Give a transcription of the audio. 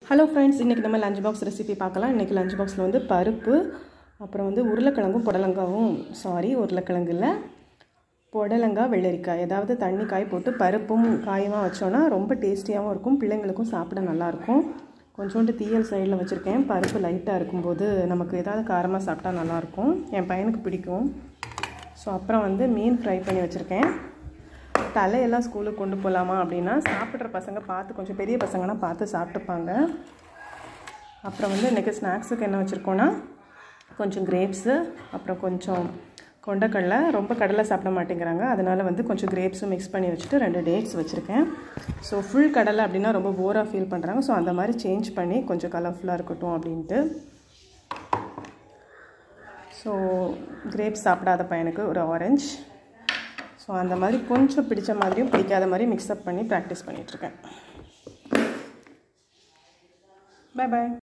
hello friends இன்றைக்கி நம்ம lunch box recipe பார்க்கலாம் இன்றைக்கி லஞ்ச் பாக்ஸில் வந்து பருப்பு அப்புறம் வந்து உருளைக்கிழங்கும் புடலங்காவும் சாரி உருளைக்கிழங்கு இல்லை புடலங்காய் வெள்ளரிக்காய் ஏதாவது தண்ணி காய் போட்டு பருப்பும் காயுமா வச்சோன்னா ரொம்ப டேஸ்டியாகவும் இருக்கும் பிள்ளைங்களுக்கும் சாப்பிட நல்லாயிருக்கும் கொஞ்சோண்டு தீயல் சைடில் வச்சுருக்கேன் பருப்பு லைட்டாக இருக்கும்போது நமக்கு ஏதாவது காரமாக சாப்பிட்டா நல்லாயிருக்கும் என் பையனுக்கு பிடிக்கும் ஸோ அப்புறம் வந்து மீன் ஃப்ரை பண்ணி வச்சுருக்கேன் தலையெல்லாம் ஸ்கூலுக்கு கொண்டு போகலாமா அப்படின்னா சாப்பிட்ற பசங்க பார்த்து கொஞ்சம் பெரிய பசங்கன்னா பார்த்து சாப்பிட்டுப்பாங்க அப்புறம் வந்து இன்றைக்கி ஸ்நாக்ஸுக்கு என்ன வச்சுருக்கோன்னா கொஞ்சம் கிரேப்ஸு அப்புறம் கொஞ்சம் கொண்டக்கடலை ரொம்ப கடலை சாப்பிட மாட்டேங்கிறாங்க அதனால் வந்து கொஞ்சம் கிரேப்ஸும் மிக்ஸ் பண்ணி வச்சுட்டு ரெண்டு டேட்ஸ் வச்சுருக்கேன் ஸோ ஃபுல் கடலை அப்படின்னா ரொம்ப போராக ஃபீல் பண்ணுறாங்க ஸோ அந்த மாதிரி சேஞ்ச் பண்ணி கொஞ்சம் கலர்ஃபுல்லாக இருக்கட்டும் அப்படின்ட்டு ஸோ கிரேப்ஸ் சாப்பிடாத பையனுக்கு ஒரு ஆரஞ்ச் ஸோ அந்த மாதிரி கொஞ்சம் பிடிச்ச மாதிரியும் பிடிக்காத மாதிரியும் மிக்ஸ்அப் பண்ணி ப்ராக்டிஸ் பண்ணிகிட்ருக்கேன் பாய் பாய்